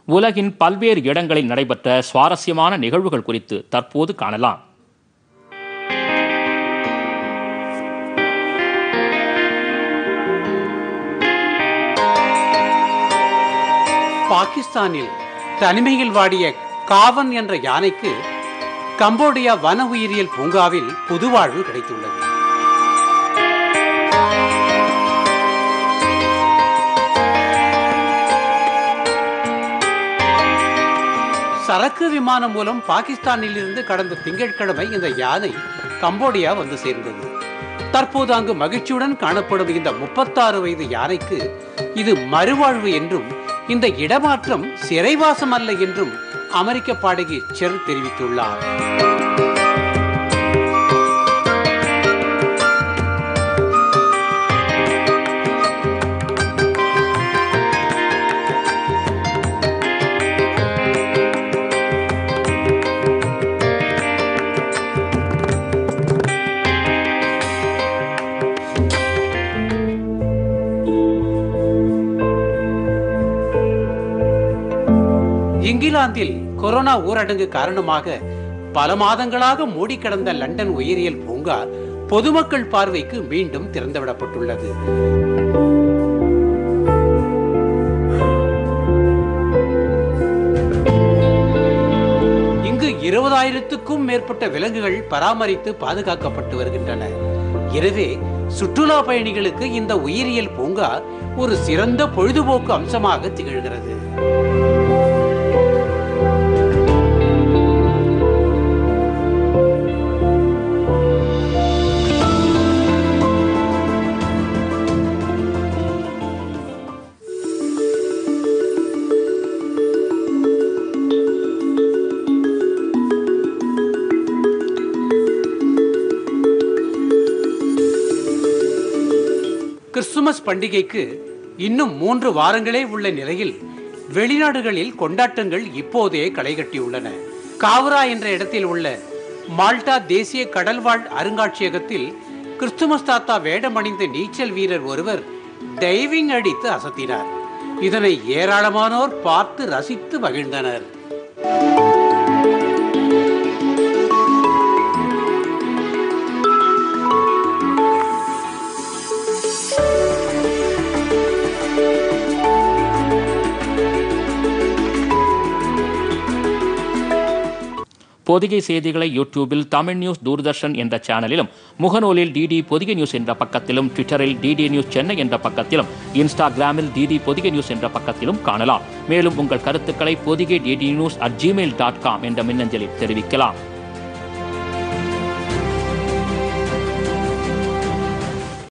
உலகின் பல்வேறு இடங்களில் நடைபெற்ற சுவாரஸ்யமான நிகழ்வுகள் குறித்து தற்போது காணலாம் பாகிஸ்தானில் தனிமையில் வாடிய காவன் என்ற யானைக்கு கம்போடியா வன உயிரியல் பூங்காவில் புதுவாழ்வு கிடைத்துள்ளது சரக்கு விமானம் மூலம் பாகிஸ்தானில் இருந்து கடந்த திங்கட்கிழமை இந்த யானை கம்போடியா வந்து சேர்ந்தது தற்போது அங்கு மகிழ்ச்சியுடன் காணப்படும் இந்த முப்பத்தாறு வயது யானைக்கு இது மறுவாழ்வு என்றும் இந்த இடமாற்றம் சிறைவாசம் அல்ல என்றும் அமெரிக்க பாடகி செர் தெரிவித்துள்ளார் இங்கிலாந்தில் கொரோனா ஊரடங்கு காரணமாக பல மாதங்களாக மூடி கிடந்த லண்டன் உயிரியல் பூங்கா பொதுமக்கள் பார்வைக்கு மீண்டும் திறந்துவிடப்பட்டுள்ளது இங்கு இருபதாயிரத்துக்கும் மேற்பட்ட விலங்குகள் பராமரித்து பாதுகாக்கப்பட்டு வருகின்றன எனவே சுற்றுலா பயணிகளுக்கு இந்த உயிரியல் பூங்கா ஒரு சிறந்த பொழுதுபோக்கு அம்சமாக திகழ்கிறது கிறிஸ்துமஸ் பண்டிகைக்கு இன்னும் மூன்று வாரங்களே உள்ள நிலையில் வெளிநாடுகளில் கொண்டாட்டங்கள் இப்போதே களைகட்டியுள்ளன காவரா என்ற இடத்தில் உள்ள மால்டா தேசிய கடல்வாழ் அருங்காட்சியகத்தில் கிறிஸ்துமஸ் தாத்தா வேடமணிந்த நீச்சல் வீரர் ஒருவர் டைவிங் அடித்து அசத்தினார் இதனை ஏராளமானோர் பார்த்து ரசித்து மகிழ்ந்தனர் பொதிகை செய்திகளை யூடியூபில் தமிழ் நியூஸ் தூர்தர்ஷன் என்ற சேனலிலும் முகநூலில் டிடி பொதிகை நியூஸ் என்ற பக்கத்திலும் ட்விட்டரில் டிடி நியூஸ் சென்னை என்ற பக்கத்திலும் இன்ஸ்டாகிராமில் டிடி பொதிகை நியூஸ் என்ற பக்கத்திலும் காணலாம் மேலும் உங்கள் கருத்துக்களை Podhigai DD news at Gmail dot com என்ற மின்னஞ்சலில் தெரிவிக்கலாம்